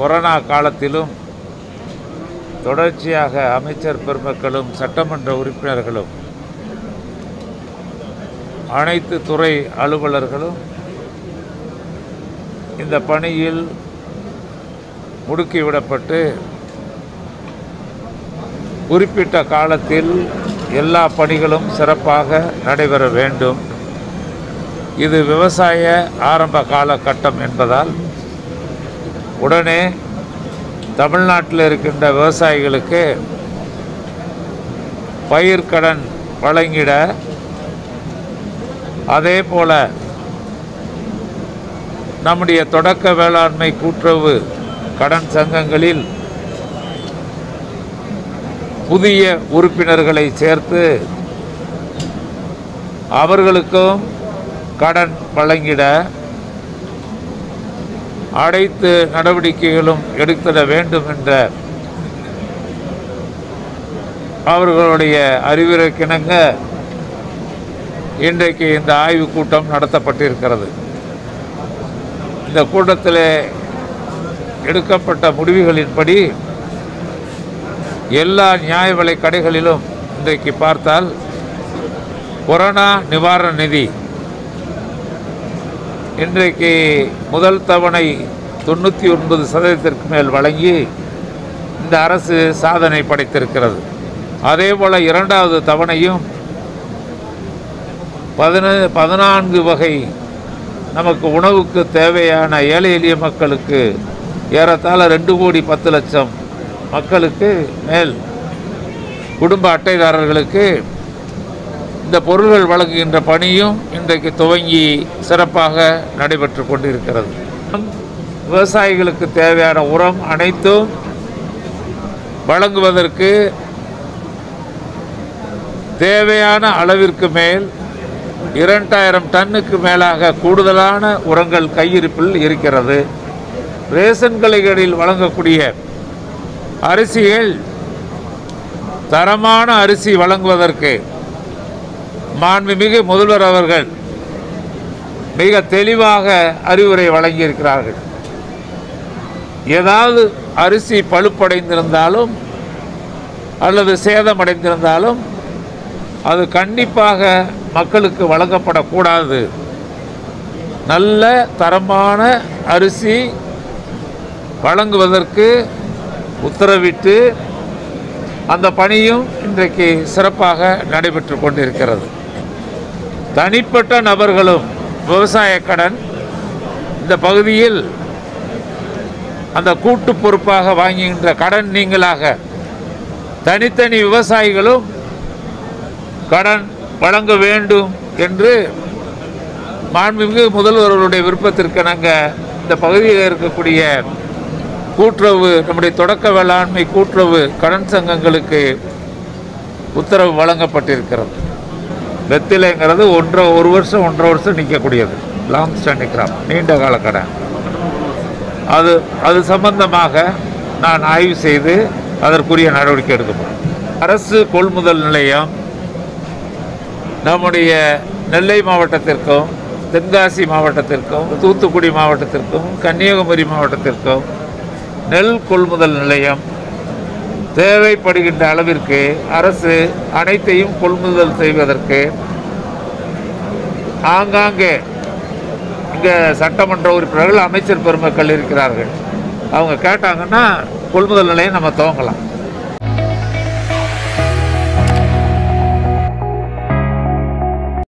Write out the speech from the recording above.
corona காலத்திலும் தொடர்ச்சியாக அமைச்சர் பெருமக்களும் சட்டமன்ற உறுப்பினர்களும் அனைத்து துறை அலுவலர்களும் இந்த பணியில் முடுக்கிவிடப்பட்டு குறிப்பிட்ட காலத்தில் எல்லா பணிகளும் சிறப்பாக நடைபெற வேண்டும் இது விவசாய ஆரம்ப காலகட்டம் என்பதால் உடனே தமிழ்நாட்டில் இருக்கின்ற விவசாயிகளுக்கு பயிர்க்கடன் வழங்கிட அதே போல நம்முடைய தொடக்க வேளாண்மை கூட்டுறவு கடன் சங்கங்களில் புதிய உறுப்பினர்களை சேர்த்து அவர்களுக்கும் கடன் வழங்கிட அனைத்து நடவடிக்கைகளும் எடுத்திட வேண்டும் என்ற அவர்களுடைய அறிவுரைக்கிணங்க இன்றைக்கு இந்த ஆய்வுக் கூட்டம் நடத்தப்பட்டிருக்கிறது இந்த கூட்டத்தில் எடுக்கப்பட்ட முடிவுகளின்படி எல்லா நியாய விலை கடைகளிலும் இன்றைக்கு பார்த்தால் கொரோனா நிவாரண நிதி இன்றைக்கு முதல் தவணை தொண்ணூற்றி ஒன்பது சதவீதத்திற்கு மேல் வழங்கி இந்த அரசு சாதனை படைத்திருக்கிறது அதே போல் இரண்டாவது தவணையும் பதின பதினான்கு வகை நமக்கு உணவுக்கு தேவையான ஏழை எளிய மக்களுக்கு ஏறத்தாழ ரெண்டு கோடி பத்து லட்சம் மக்களுக்கு மேல் குடும்ப அட்டைதாரர்களுக்கு இந்த பொருள்கள் வழங்குகின்ற பணியும் இன்றைக்கு துவங்கி சிறப்பாக நடைபெற்று கொண்டிருக்கிறது விவசாயிகளுக்கு தேவையான உரம் அனைத்தும் வழங்குவதற்கு தேவையான அளவிற்கு மேல் இரண்டாயிரம் டன்னுக்கு மேலாக கூடுதலான உரங்கள் கையிருப்பில் இருக்கிறது ரேஷன் கடைகளில் வழங்கக்கூடிய அரிசிகள் தரமான அரிசி வழங்குவதற்கு மாண்புமிகு முதல்வர் அவர்கள் மிக தெளிவாக அறிவுரை வழங்கியிருக்கிறார்கள் ஏதாவது அரிசி பழுப்படைந்திருந்தாலும் அல்லது சேதமடைந்திருந்தாலும் அது கண்டிப்பாக மக்களுக்கு வழங்கப்படக்கூடாது நல்ல தரமான அரிசி வழங்குவதற்கு உத்தரவிட்டு அந்த பணியும் இன்றைக்கு சிறப்பாக நடைபெற்று கொண்டிருக்கிறது தனிப்பட்ட நபர்களும் விவசாய கடன் இந்த பகுதியில் அந்த கூட்டு பொறுப்பாக வாங்குகின்ற கடன் நீங்களாக தனித்தனி விவசாயிகளும் கடன் வழங்க வேண்டும் என்று மாண்புமிகு முதல்வர்களுடைய விருப்பத்திற்கிணங்க இந்த பகுதியில் இருக்கக்கூடிய கூட்டுறவு நம்முடைய தொடக்க வேளாண்மை கூட்டுறவு கடன் சங்கங்களுக்கு உத்தரவு வழங்கப்பட்டிருக்கிறது வெத்திலைங்கிறது ஒன்றரை ஒரு வருஷம் ஒன்றரை வருஷம் நிற்கக்கூடியது லாங் ஸ்டாண்டிங் கிராப் நீண்ட கால கடன் அது அது சம்பந்தமாக நான் ஆய்வு செய்து அதற்குரிய நடவடிக்கை எடுக்கப்படும் அரசு கொள்முதல் நிலையம் நம்முடைய நெல்லை மாவட்டத்திற்கும் தென்காசி மாவட்டத்திற்கும் தூத்துக்குடி மாவட்டத்திற்கும் கன்னியாகுமரி மாவட்டத்திற்கும் நெல் கொள்முதல் நிலையம் தேவைப்படுகின்ற அளவிற்கு அரசு அனைத்தையும் கொள்முதல் செய்வதற்கு ஆங்காங்கே இங்கே சட்டமன்ற உறுப்பினர்கள் அமைச்சர் பெருமக்கள் இருக்கிறார்கள் அவங்க கேட்டாங்கன்னா கொள்முதல் நிலையம் நம்ம துவங்கலாம்